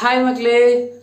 hi மக்களே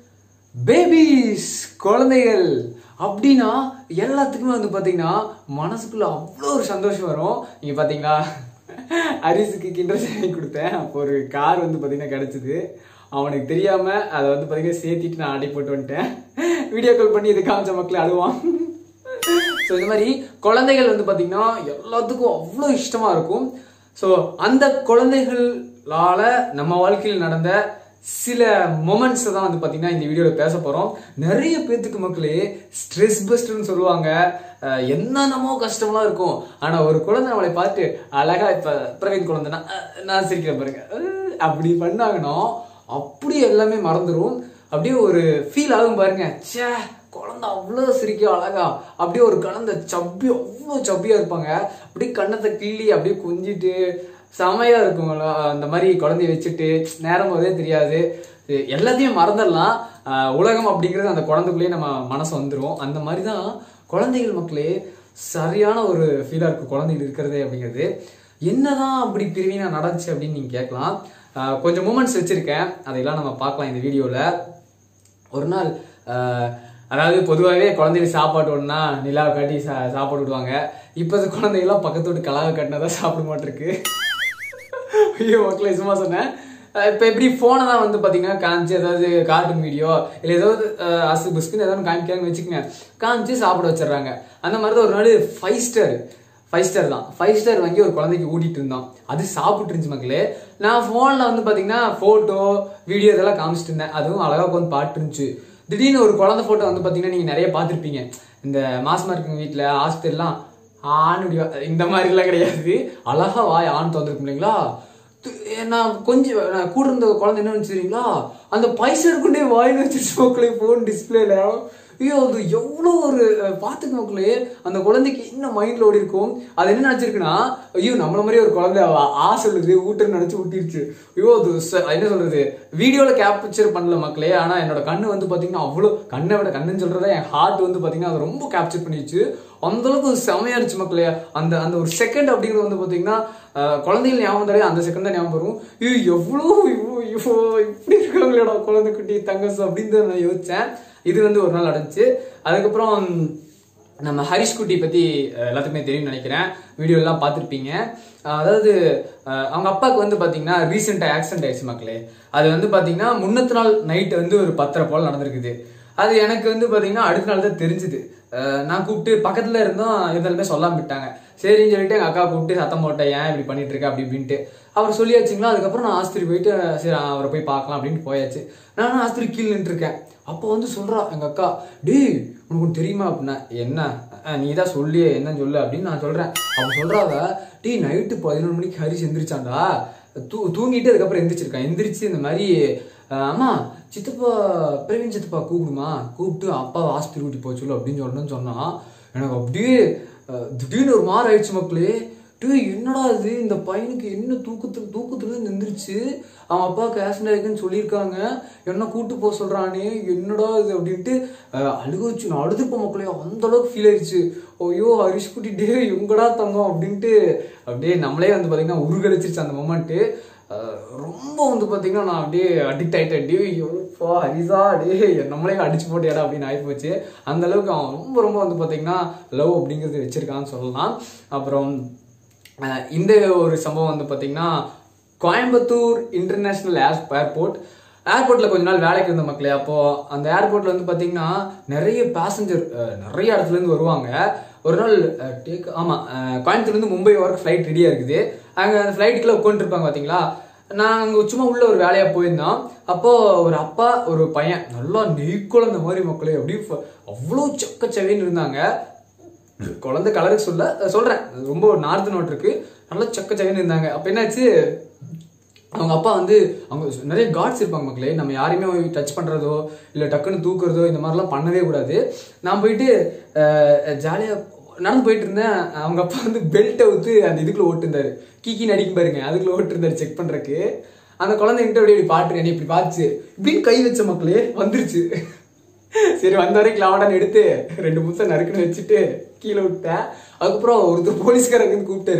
babies குழந்தைகள் அப்படின்னா எல்லாத்துக்குமே வந்து பார்த்தீங்கன்னா மனசுக்குள்ள அவ்வளோ ஒரு சந்தோஷம் வரும் நீங்கள் பார்த்தீங்களா அரிசுக்கு கிண்டர் சேவை கொடுத்தேன் அப்போ ஒரு கார் வந்து பார்த்தீங்கன்னா கிடச்சிது அவனுக்கு தெரியாமல் அதை வந்து பார்த்தீங்கன்னா சேர்த்திட்டு நான் அடை போட்டு வந்துட்டேன் வீடியோ கால் பண்ணி இது காமிச்ச மக்களே அழுவான் ஸோ இந்த மாதிரி குழந்தைகள் வந்து பார்த்தீங்கன்னா எல்லாத்துக்கும் அவ்வளோ இஷ்டமாக இருக்கும் ஸோ அந்த குழந்தைகளால நம்ம வாழ்க்கையில் நடந்த சில மொமெண்ட்ஸ் தான் வந்து பார்த்தீங்கன்னா இந்த வீடியோவில் பேச போகிறோம் நிறைய பேர்த்துக்கு மக்களே ஸ்ட்ரெஸ் பஸ்ட்னு சொல்லுவாங்க அஹ் என்னென்னமோ கஷ்டம்லாம் இருக்கும் ஆனால் ஒரு குழந்தை நம்மளை பார்த்து அழகா இப்போ பிரவீன் குழந்தைனா அஹ் நான் சிரிக்கிறேன் பாருங்க அஹ் அப்படி பண்ணாங்கன்னா அப்படியே எல்லாமே மறந்துடும் அப்படியே ஒரு ஃபீல் ஆகும் பாருங்க ச்சே குழந்தை அவ்வளோ சிரிக்கும் அழகா அப்படியே ஒரு குழந்தை சப்பி அவ்வளோ சப்பியா இருப்பாங்க அப்படியே கண்ணத்தை கிள்ளி அப்படியே குஞ்சிட்டு செமையா இருக்குங்களா அந்த மாதிரி குழந்தைய வச்சுட்டு நேரம் போதே தெரியாது இது எல்லாத்தையும் மறந்துடலாம் ஆஹ் உலகம் அப்படிங்கிறது அந்த குழந்தைக்குள்ளேயே நம்ம மனசு வந்துடும் அந்த மாதிரி தான் குழந்தைகள் மக்களே சரியான ஒரு ஃபீலாக இருக்கும் குழந்தைகள் இருக்கிறதே அப்படிங்கிறது என்னதான் அப்படி பிரிவினா நடந்துச்சு அப்படின்னு நீங்கள் கேட்கலாம் ஆஹ் கொஞ்சம் மூமெண்ட்ஸ் வச்சுருக்கேன் அதையெல்லாம் நம்ம பார்க்கலாம் இந்த வீடியோவில் ஒரு நாள் ஆஹ், அதாவது பொதுவாகவே குழந்தைகள் சாப்பாடு ஒன்றா நிலாவை காட்டி சா சாப்பாடு விடுவாங்க இப்போ அந்த குழந்தைகள்லாம் பக்கத்து வீட்டு கலாவை கட்டினா தான் சாப்பிட மாட்டிருக்கு ஐயோ மக்களே சும்மா சொன்னேன் இப்போ எப்படி ஃபோனை தான் வந்து பார்த்தீங்கன்னா காமிச்சு ஏதாவது கார்ட்டூன் வீடியோ இல்லை ஏதாவது அஹ், அசு புஸ்க்குன்னு ஏதாவது காமிக்காங்க வச்சுக்கோங்க காமிச்சு சாப்பிட வச்சிடுறாங்க அந்த மாதிரி தான் ஒரு நாள் ஃபைவ் ஸ்டார் ஃபைவ் ஸ்டார் தான் ஃபைவ் ஸ்டார் வாங்கி ஒரு குழந்தைக்கு ஊட்டிட்டு இருந்தோம் அது சாப்பிட்டு இருந்துச்சு மக்களே நான் ஃபோனில் வந்து பார்த்தீங்கன்னா ஃபோட்டோ வீடியோ இதெல்லாம் காமிச்சிட்டு இருந்தேன் அதுவும் அழகாக உட்காந்து பாட்டு இருந்துச்சு திடீர்னு ஒரு குழந்தை ஃபோட்டோ வந்து பார்த்தீங்கன்னா நீங்கள் நிறைய பார்த்துருப்பீங்க இந்த மாசமா இருக்குங்க வீட்டில் ஹாஸ்பிட்டல்லாம் ஆண் இப்படி வா- இந்த மாதிரிலாம் கிடையாது அழகா வாய் ஆண் திறந்துருக்கும் இல்லைங்களா து- நான் கொஞ்சம் நான் கூட இருந்த குழந்தை என்ன நினைச்சிருங்களா அந்த பைசா இருக்குண்டே வாயில் வச்சிருச்சு மக்களே ஃபோன் டிஸ்பிளேல ஐயோ அது எவ்வளோ ஒரு அஹ், பாத்துக்க மக்களே அந்த குழந்தைக்கு என்ன மைண்ட்ல ஓடி இருக்கும் அது என்ன நினைச்சிருக்குன்னா ஐயோ நம்மள மாதிரி ஒரு குழந்தை அவ ஆ சொல்லுது ஊட்டுன்னு நினைச்சு ஊட்டிருச்சு ஐயோ அது ச- என்ன சொல்றது வீடியோல கேப்சர் பண்ணல மக்களே ஆனா என்னோட கண்ணு வந்து பாத்தீங்கன்னா அவ்வளோ கண்ணை விட கண்ணுன்னு சொல்றத என் ஹார்ட் வந்து பாத்தீங்கன்னா அது ரொம்ப கேப்சர் பண்ணிடுச்சு அந்த அளவுக்கு ஒரு செமையா இருந்துச்சு மக்களே அந்த அந்த ஒரு செகண்ட் அப்படிங்கிறது வந்து பாத்தீங்கன்னா அஹ், குழந்தைகள் ஞாபகம் தரே அந்த செகண்ட் தான் ஞாபகம் வரும் ஐயோ எவ்வளோ இவ்வளோ இவ்வளோ இப்படி இருக்காங்களேடா குழந்தை குட்டி தங்கசு அப்படின்னு தான் நான் யோசிச்சேன் இது வந்து ஒரு நாள் நடந்துச்சு அதுக்கப்புறம் நம்ம ஹரிஷ் குட்டி பத்தி அஹ், எல்லாத்துக்குமே தெரியும்னு நினைக்கிறேன் வீடியோ எல்லாம் பார்த்துருப்பீங்க அஹ், அதாவது அஹ், அவங்க அப்பாவுக்கு வந்து பாத்தீங்கன்னா ரீசெண்டாக ஆக்சிடென்ட் ஆயிடுச்சு மக்களே அது வந்து பாத்தீங்கன்னா முன்னத்து நாள் நைட் வந்து ஒரு பத்தரை போல நடந்திருக்குது அது எனக்கு வந்து பாத்தீங்கன்னா அடுத்த நாள் தான் தெரிஞ்சுது அஹ், நான் கூப்பிட்டு பக்கத்துல இருந்தோம் இருந்தாலுமே சொல்லாம விட்டாங்க சரின்னு சொல்லிட்டு எங்க அக்கா கூப்பிட்டு சத்தம் போட்டேன் ஏன் இப்படி பண்ணிட்டு இருக்க அப்படி இப்படின்ட்டு அவர் சொல்லியாச்சுங்களா அதுக்கப்புறம் நான் ஆஸ்திரி போயிட்டு சரி அவரை போய் பார்க்கலாம் அப்படின்னு போயாச்சு நானும் ஆஸ்திரி கீழே நின்று இருக்கேன் அப்போ வந்து சொல்றா எங்க அக்கா டேய் உனக்கு ஒண்ணு தெரியுமா அப்படின்னா என்ன அஹ், நீ தான் சொல்லி என்னன்னு சொல்லு அப்படின்னு நான் சொல்றேன் அப்ப சொல்றாவ டேய் நைட்டு பதினொரு மணிக்கு ஹரிஷ் எந்திரிச்சான்டா தூ தூங்கிட்டு அதுக்கப்புறம் எந்திரிச்சிருக்கான் எந்திரிச்சு இந்த மாதிரி அஹ், அம்மா சித்தப்பா பிரவீன் சித்தப்பா கூப்பிடுமா கூப்பிட்டு அப்பா ஆஸ்பத்திரி கூட்டி போக சொல்லு அப்படின்னு சொன்னேன்னு சொன்னா எனக்கு அப்படியே அஹ், திடீர்னு ஒரு மாறு ஆயிடுச்சு மக்களே டேய் என்னடா இது இந்த பையனுக்கு என்ன தூக்கத்துல தூக்கத்துல இருந்து எந்திரிச்சு அவன் அப்பாவுக்கு ஆக்சிடென்ட் ஆயிருக்குன்னு சொல்லியிருக்காங்க என்ன கூட்டு போக சொல்றானே என்னடா இது அப்படின்ட்டு அஹ், அழுக வச்சு நான் அழுதுப்போம் மக்களே அந்த அளவுக்கு ஃபீல் ஆயிடுச்சு ஐயோ ஹரிஷ் குட்டி டே எங்கடா தங்கம் அப்படின்ட்டு அப்படியே நம்மளே வந்து பாத்தீங்கன்னா உருகடிச்சிருச்சு அந்த மொமெண்ட்டு ரொம்ப வந்து பாத்தீங்கன்னா நான் அப்படியே அடிக்ட் ஆயிட்டேன் டே ஐயோப்பா ஹரிசா டே நம்மளே அடிச்சு போட்டியாடா அப்படின்னு ஆயிப்போச்சு அந்த அளவுக்கு அவன் ரொம்ப ரொம்ப வந்து பாத்தீங்கன்னா லவ் அப்படிங்கிறது வச்சிருக்கான்னு சொல்லலாம் அப்புறம் அஹ் இந்த ஒரு சம்பவம் வந்து பார்த்தீங்கன்னா கோயம்புத்தூர் இன்டர்நேஷ்னல் ஏர் ஏர்போர்ட் ஏர்போர்ட்டில் கொஞ்ச நாள் வேலைக்கு இருந்த மக்களே அப்போ அந்த ஏர்போர்ட்டில் வந்து பார்த்தீங்கன்னா நிறைய பேசஞ்சர் நிறைய இடத்துல இருந்து வருவாங்க ஒரு நாள் டேக் ஆமாம் கோயம்புத்தூர்லேருந்து மும்பை வரைக்கும் ஃப்ளைட் ரெடியாக இருக்குது அங்கே அந்த ஃப்ளைட்டுக்குள்ளே உட்காந்துருப்பாங்க பார்த்தீங்களா நான் அங்கே சும்மா உள்ள ஒரு வேலையாக போயிருந்தோம் அப்போ ஒரு அப்பா ஒரு பையன் நல்லா நெய் குழந்த மாதிரி மக்களே அப்படியே ஃப- அவ்வளோ சக்கச்சவேன்னு இருந்தாங்க குழந்தை கலருக்கு சொல்ல சொல்றேன் ரொம்ப நார்த்து நோட் இருக்கு நல்லா சக்க சக்கன்னு இருந்தாங்க அப்ப என்னாச்சு அவங்க அப்பா வந்து அவங்க நிறைய காட்ஸ் இருப்பாங்க மக்களே நம்ம யாரையுமே டச் பண்றதோ இல்ல டக்குன்னு தூக்குறதோ இந்த மாதிரிலாம் பண்ணவே கூடாது நான் போயிட்டு ஜாலியா நடந்து போயிட்டு இருந்தேன் அவங்க அப்பா வந்து பெல்ட்டை ஊத்து அந்த இதுக்குள்ள ஓட்டிருந்தாரு கீக்கி நடிக்கும் பாருங்க அதுக்குள்ள ஓட்டிருந்தாரு செக் பண்றதுக்கு அந்த குழந்தைங்கிட்ட அப்படியே இப்படி பாட்டுருக்கேன் இப்படி பார்த்துச்சு இப்படின்னு கை வச்ச மக்களே வந்துருச்சு சரி வந்த வரைக்கும் லாவடான்னு எடுத்து ரெண்டு நிமிஷம் நறுக்குன்னு வச்சுட்டு கீழே விட்டேன் அதுக்கப்புறம் ஒருத்தர் போலீஸ்காரங்க வந்து கூப்பிட்டாரு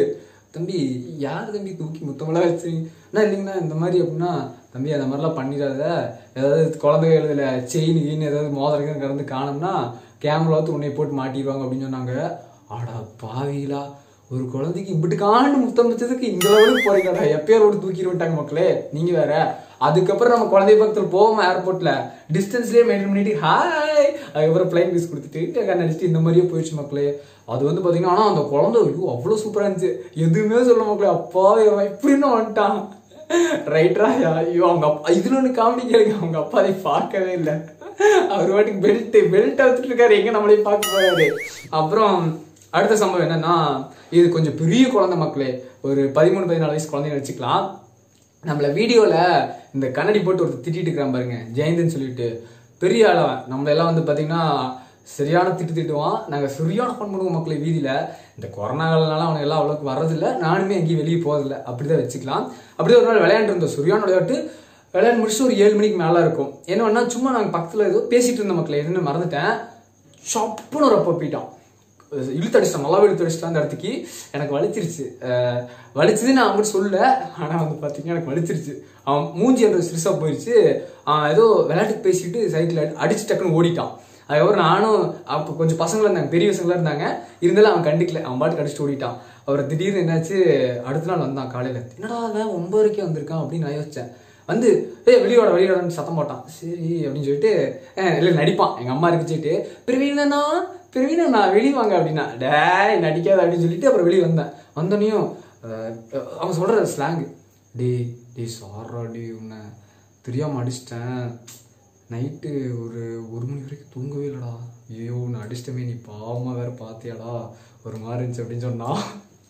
தம்பி யார் தம்பி தூக்கி முத்தமெல்லாம் வச்சு நான் இல்லைங்கண்ணா இந்த மாதிரி அப்படின்னா தம்பி அந்த மாதிரிலாம் பண்ணிடாத ஏதாவது குழந்தைகள் இதில் செயின் கீன் ஏதாவது மோதிரம் கிடந்து காணும்னா கேமராத்து உன்னை போட்டு மாட்டிடுவாங்க அப்படின்னு சொன்னாங்க ஆடா பாவிகளா ஒரு குழந்தைக்கு இப்படி காண்டு முத்தம் வச்சதுக்கு இந்த லெவலுக்கு போறீங்கடா எப்பயோ ரோடு தூக்கிட்டு விட்டாங்க மக்களே நீங்க வேற அதுக்கப்புறம் நம்ம குழந்தை பக்கத்தில் போவோம் ஏர்போர்ட்ல டிஸ்டன்ஸ்லயே மெயின்டைன் பண்ணிட்டு ஹாய் அதுக்கப்புறம் பிளைன் பீஸ் கொடுத்துட்டு கண்ணடிச்சுட்டு இந்த மாதிரியே போயிடுச்சு மக்களே அது வந்து பாத்தீங்கன்னா ஆனா அந்த குழந்தை ஐயோ அவ்வளவு சூப்பரா இருந்துச்சு எதுவுமே சொல்ல மக்களே அப்பா இவன் இப்படின்னு வந்துட்டான் ரைட்டரா ஐயோ அவங்க அப்பா இதுல ஒண்ணு காமெடி கேளுங்க அவங்க அப்பா அதை பார்க்கவே இல்லை அவர் வாட்டுக்கு பெல்ட் பெல்ட் அவுத்துட்டு இருக்காரு எங்க நம்மளையும் பார்க்க போறாரு அப்புறம் அடுத்த சம்பவம் என்னன்னா இது கொஞ்சம் பெரிய குழந்தை மக்களே ஒரு பதிமூணு பதினாலு வயசு குழந்தைங்க வச்சுக்கலாம் நம்மள வீடியோல இந்த கண்ணாடி போட்டு ஒருத்தர் திட்டிட்டு இருக்கிறான் பாருங்க ஜெயந்தன் சொல்லிட்டு பெரிய ஆளவன் நம்மள எல்லாம் வந்து பாத்தீங்கன்னா சரியான திட்டு திட்டுவான் நாங்க சரியான ஃபன் பண்ணுவோம் மக்களை வீதியில இந்த கொரோனா காலனால அவனுக்கு எல்லாம் அவ்வளோக்கு வர்றதில்ல நானுமே எங்கேயும் வெளியே போறதில்ல அப்படிதான் வச்சுக்கலாம் அப்படியே ஒரு நாள் விளையாண்டு இருந்தோம் சரியான விளையாட்டு விளையாண்டு முடிச்சு ஒரு ஏழு மணிக்கு மேல இருக்கும் என்ன பண்ணா சும்மா நாங்க பக்கத்துல ஏதோ பேசிட்டு இருந்த மக்களை எதுன்னு மறந்துட்டேன் சப்புன்னு ஒரு அப்போ போயிட்டான் இழுத்தடிச்சிட்டான் நல்லா இழுத்தடிச்சிட்டான் அந்த இடத்துக்கு எனக்கு வலிச்சிருச்சு அஹ் வலிச்சது நான் அவங்ககிட்ட சொல்ல ஆனா வந்து பாத்தீங்கன்னா எனக்கு வலிச்சிருச்சு அவன் மூஞ்சி அந்த சிறுசா போயிடுச்சு அவன் ஏதோ விளையாட்டுக்கு பேசிட்டு சைக்கிள் அடிச்சு டக்குன்னு ஓடிட்டான் அதுக்கப்புறம் நானும் அப்போ கொஞ்சம் பசங்களா இருந்தாங்க பெரிய பசங்களா இருந்தாங்க இருந்தாலும் அவன் கண்டிக்கல அவன் பாட்டு கடிச்சிட்டு ஓடிட்டான் அவர் திடீர்னு என்னாச்சு அடுத்த நாள் வந்தான் காலையில என்னடா அவன் ஒன்பதரைக்கே வந்திருக்கான் அப்படின்னு நான் யோசிச்சேன் வந்து ஏய் வெளியோட வெளியோடன்னு சத்தம் போட்டான் சரி அப்படின்னு சொல்லிட்டு "அஹ், இல்ல நடிப்பான் எங்க அம்மா இருக்குச்சிட்டு பிரவீனண்ணா பிரவீனண்ணா வெளியே வாங்க அப்படின்னா டேய் நடிக்காத அப்படின்னு சொல்லிட்டு அப்புறம் வெளியே வந்தேன் வந்தோடனையும் அஹ், அவன் சொல்ற ஸ்லாங் டே டே சாரா டே உன்னை தெரியாம அடிச்சிட்டேன் நைட்டு ஒரு ஒரு மணி வரைக்கும் தூங்கவே இல்லடா ஐயோ நான் அடிச்சிட்டமே நீ பாவமா வேற பாத்தியாடா ஒரு மாதிரி இருந்துச்சு அப்படின்னு சொன்னான்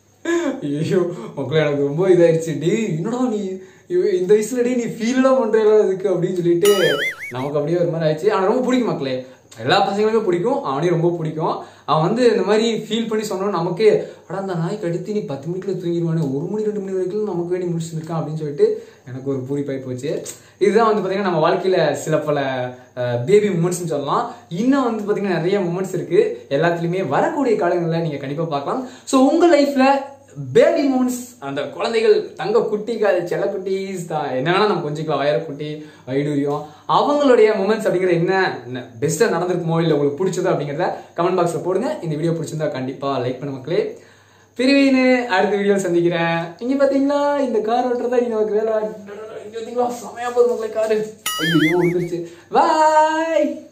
ஐயோ மக்களே எனக்கு ரொம்ப இதாயிடுச்சு டேய் என்னடா நீ இவ- இந்த வயசுல டேய் நீ ஃபீல்லாம் பண்றீங்களா அதுக்கு அப்படின்னு சொல்லிட்டு நமக்கு அப்படியே ஒரு மாதிரி ஆயிடுச்சு அவனை ரொம்ப பிடிக்கும் மக்களே எல்லா பசங்களுமே பிடிக்கும் அவனையும் ரொம்ப பிடிக்கும் அவன் வந்து இந்த மாதிரி ஃபீல் பண்ணி சொன்னோம் நமக்கு அடா அந்த நாய் கடுத்து நீ பத்து மணிக்குள்ள தூங்கிடுவானே ஒரு மணி ரெண்டு மணி வரைக்கும் நமக்கு வேண்டி முடிச்சுருக்கான் அப்படின்னு சொல்லிட்டு எனக்கு ஒரு பூரிப்பாய் போச்சு இதுதான் வந்து பாத்தீங்கன்னா நம்ம வாழ்க்கையில சில பல பேபி மூமெண்ட்ஸ்னு சொல்லலாம் இன்னும் வந்து பாத்தீங்கன்னா நிறைய மூமெண்ட்ஸ் இருக்கு எல்லாத்துலயுமே வரக்கூடிய காலங்களில் நீங்க கண்டிப்பா பார்க்கலாம் ஸோ உங்க லைஃப்ல பேபி மூமெண்ட்ஸ் அந்த குழந்தைகள் தங்க குட்டிகள் செல்ல குட்டீஸ் தான் என்ன வேணா நம்ம கொஞ்சிக்கலாம் வயர குட்டி வைடூரியம் அவங்களுடைய மூமெண்ட்ஸ் அப்படிங்கிற என்ன பெஸ்ட்டாக நடந்திருக்குமோ இல்லை உங்களுக்கு பிடிச்சதோ அப்படிங்கிறத கமெண்ட் பாக்ஸில் போடுங்க இந்த வீடியோ பிடிச்சிருந்தா கண்டிப்பா லைக் பண்ண மக்களே பிரிவின்னு அடுத்த வீடியோ சந்திக்கிறேன் இங்க பாத்தீங்களா இந்த கார் ஓட்டுறதா நீங்க நமக்கு வேலை இங்க பாத்தீங்களா செமையா போகுது மக்களே காரு ஐயோ விழுந்துருச்சு பாய்